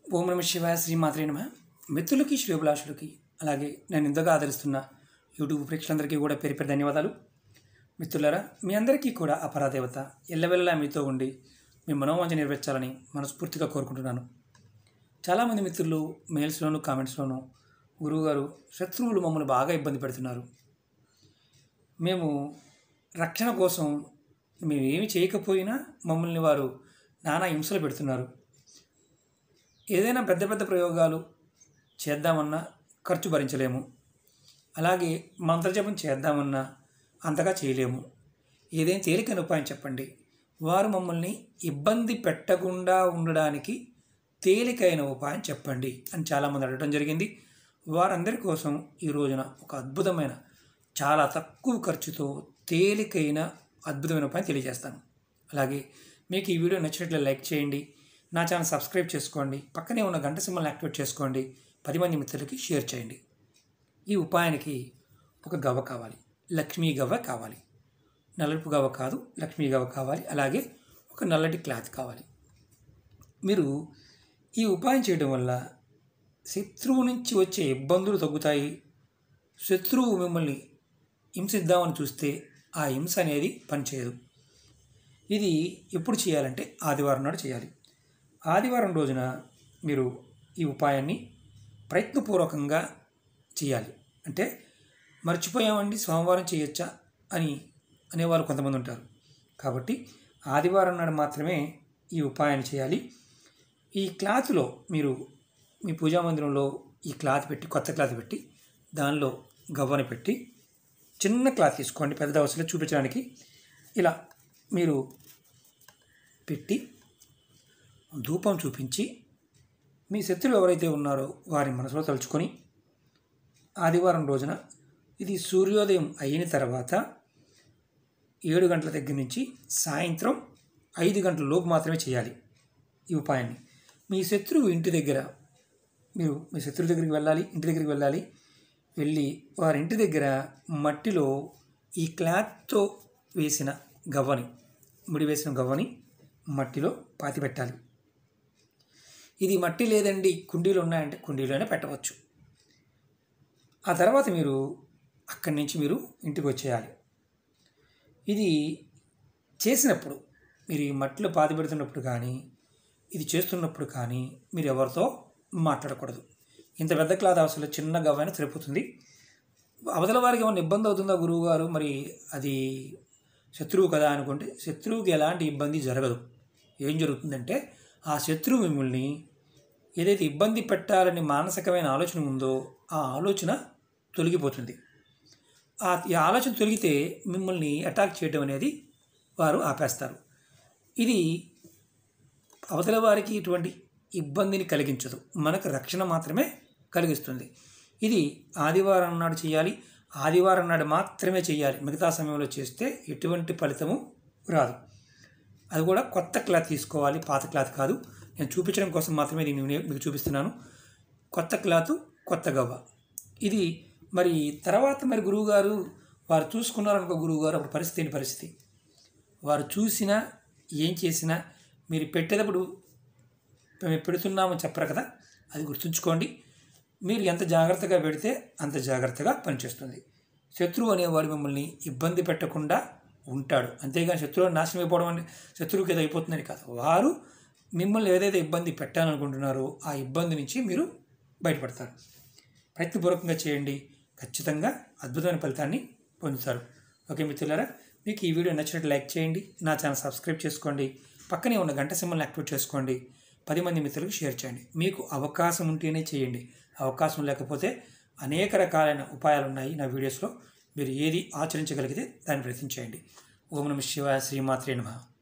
ఓం నమ శివాయ శ్రీమాత్రే నమ మిత్రులకి శ్రేభిలాషులకి అలాగే నేను ఇంతగా ఆదరిస్తున్న యూట్యూబ్ ప్రేక్షకులందరికీ కూడా పేరు పేరు ధన్యవాదాలు మిత్రులారా మీ అందరికీ కూడా ఆ పరాదేవత ఎల్లవెల్లలా మీతో ఉండి మీ మనోవాంఛ నెరవేర్చాలని మనస్ఫూర్తిగా కోరుకుంటున్నాను చాలామంది మిత్రులు మెయిల్స్లోను కామెంట్స్లోను గురువుగారు శత్రువులు మమ్మల్ని బాగా ఇబ్బంది పెడుతున్నారు మేము రక్షణ కోసం మేము ఏమి చేయకపోయినా మమ్మల్ని వారు నానా హింసలు పెడుతున్నారు ఏదైనా పెద్ద పెద్ద ప్రయోగాలు చేద్దామన్నా ఖర్చు భరించలేము అలాగే మంత్రజపం చేద్దామన్నా అంతగా చేయలేము ఏదైనా తేలికైన ఉపాయం చెప్పండి వారు మమ్మల్ని ఇబ్బంది పెట్టకుండా ఉండడానికి తేలికైన ఉపాయం చెప్పండి అని చాలామంది అడగడం జరిగింది వారందరి కోసం ఈ రోజున ఒక అద్భుతమైన చాలా తక్కువ ఖర్చుతో తేలికైన అద్భుతమైన ఉపాయం తెలియజేస్తాను అలాగే మీకు ఈ వీడియో నచ్చినట్లు లైక్ చేయండి నా ఛానల్ సబ్స్క్రైబ్ చేసుకోండి పక్కనే ఉన్న గంట సింబల్ని యాక్టివేట్ చేసుకోండి పది మంది మిత్రులకి షేర్ చేయండి ఈ ఉపాయానికి ఒక గవ్వ కావాలి లక్ష్మీ గవ్వ కావాలి నలుపు గవ్వ కాదు లక్ష్మీ గవ్వ కావాలి అలాగే ఒక నల్లటి క్లాత్ కావాలి మీరు ఈ ఉపాయం చేయడం వల్ల శత్రువు నుంచి వచ్చే ఇబ్బందులు తగ్గుతాయి శత్రువు మిమ్మల్ని హింసిద్దామని చూస్తే ఆ హింస అనేది పనిచేయదు ఇది ఎప్పుడు చేయాలంటే ఆదివారం నాడు చేయాలి ఆదివారం రోజున మీరు ఈ ఉపాయాన్ని ప్రయత్నపూర్వకంగా చేయాలి అంటే మర్చిపోయామండి సోమవారం చేయొచ్చా అని అనేవాళ్ళు కొంతమంది ఉంటారు కాబట్టి ఆదివారం నాడు మాత్రమే ఈ ఉపాయాన్ని చేయాలి ఈ క్లాత్లో మీరు మీ పూజా మందిరంలో ఈ క్లాత్ పెట్టి కొత్త క్లాత్ పెట్టి దానిలో గవ్వని పెట్టి చిన్న క్లాత్ తీసుకోండి పెద్ద అవసరం చూపించడానికి ఇలా మీరు పెట్టి ధూపం చూపించి మీ శత్రులు ఎవరైతే ఉన్నారో వారి మనసులో తలుచుకొని ఆదివారం రోజున ఇది సూర్యోదయం అయిన తర్వాత ఏడు గంటల దగ్గర నుంచి సాయంత్రం ఐదు గంటల లోపు మాత్రమే చేయాలి ఈ ఉపాయాన్ని మీ శత్రువు ఇంటి దగ్గర మీరు మీ శత్రువు దగ్గరికి వెళ్ళాలి ఇంటి దగ్గరికి వెళ్ళాలి వెళ్ళి వారి ఇంటి దగ్గర మట్టిలో ఈ క్లాత్తో వేసిన గవ్వని ముడి వేసిన గవ్వని మట్టిలో పాతి పెట్టాలి ఇది మట్టి లేదండి కుండీలు ఉన్నాయంటే కుండీలోనే పెట్టవచ్చు ఆ తర్వాత మీరు అక్కడి నుంచి మీరు ఇంటికి వచ్చేయాలి ఇది చేసినప్పుడు మీరు ఈ మట్టిలో పాతి పెడుతున్నప్పుడు కానీ ఇది చేస్తున్నప్పుడు కానీ మీరు ఎవరితో మాట్లాడకూడదు ఇంత పెద్ద క్లాత్ అవసరం చిన్న గవ్వైనా సరిపోతుంది అవతల వారికి ఏమైనా ఇబ్బంది అవుతుందా గురువు గారు మరి అది శత్రువు కదా అనుకుంటే శత్రువుకి ఎలాంటి ఇబ్బంది జరగదు ఏం జరుగుతుందంటే ఆ శత్రువు మిమ్మల్ని ఏదైతే ఇబ్బంది పెట్టాలని మానసికమైన ఆలోచన ఉందో ఆ ఆలోచన తొలగిపోతుంది ఆ ఈ ఆలోచన తొలగితే మిమ్మల్ని అటాక్ చేయడం అనేది వారు ఆపేస్తారు ఇది అవతల వారికి ఇటువంటి ఇబ్బందిని కలిగించదు మనకు రక్షణ మాత్రమే కలిగిస్తుంది ఇది ఆదివారం నాడు చేయాలి ఆదివారం నాడు మాత్రమే చేయాలి మిగతా సమయంలో చేస్తే ఎటువంటి ఫలితము రాదు అది కూడా కొత్త క్లాత్ తీసుకోవాలి పాత క్లాత్ కాదు నేను చూపించడం కోసం మాత్రమే దీన్ని మీకు చూపిస్తున్నాను కొత్త క్లాత్ కొత్త గవ్వ ఇది మరి తర్వాత మరి గురువుగారు వారు చూసుకున్నారనుకో గురువుగారు అప్పుడు పరిస్థితి ఏంటి పరిస్థితి వారు చూసినా ఏం చేసినా మీరు పెట్టేటప్పుడు మేము పెడుతున్నామని చెప్పరు కదా అది గుర్తుంచుకోండి మీరు ఎంత జాగ్రత్తగా పెడితే అంత జాగ్రత్తగా పనిచేస్తుంది శత్రువు అనేవాడు మిమ్మల్ని ఇబ్బంది పెట్టకుండా ఉంటాడు అంతేగాని శత్రువు నాశనం అయిపోవడం అంటే శత్రువుకి ఏదో అయిపోతుందని కాదు వారు మిమ్మల్ని ఏదైతే ఇబ్బంది పెట్టాలనుకుంటున్నారో ఆ ఇబ్బంది నుంచి మీరు బయటపడతారు ప్రయత్నపూర్వకంగా చేయండి ఖచ్చితంగా అద్భుతమైన ఫలితాన్ని పొందుతారు ఓకే మిత్రులారా మీకు ఈ వీడియో నచ్చినట్టు లైక్ చేయండి నా ఛానల్ సబ్స్క్రైబ్ చేసుకోండి పక్కనే ఉన్న గంట సింబల్ని యాక్టివేట్ చేసుకోండి పది మంది మిత్రులకు షేర్ చేయండి మీకు అవకాశం ఉంటేనే చేయండి అవకాశం లేకపోతే అనేక రకాలైన ఉపాయాలు ఉన్నాయి నా వీడియోస్లో మీరు ఏది ఆచరించగలిగితే దాన్ని ప్రయత్నించేయండి ఓం నమ శివాయ శ్రీమాత్రే నమ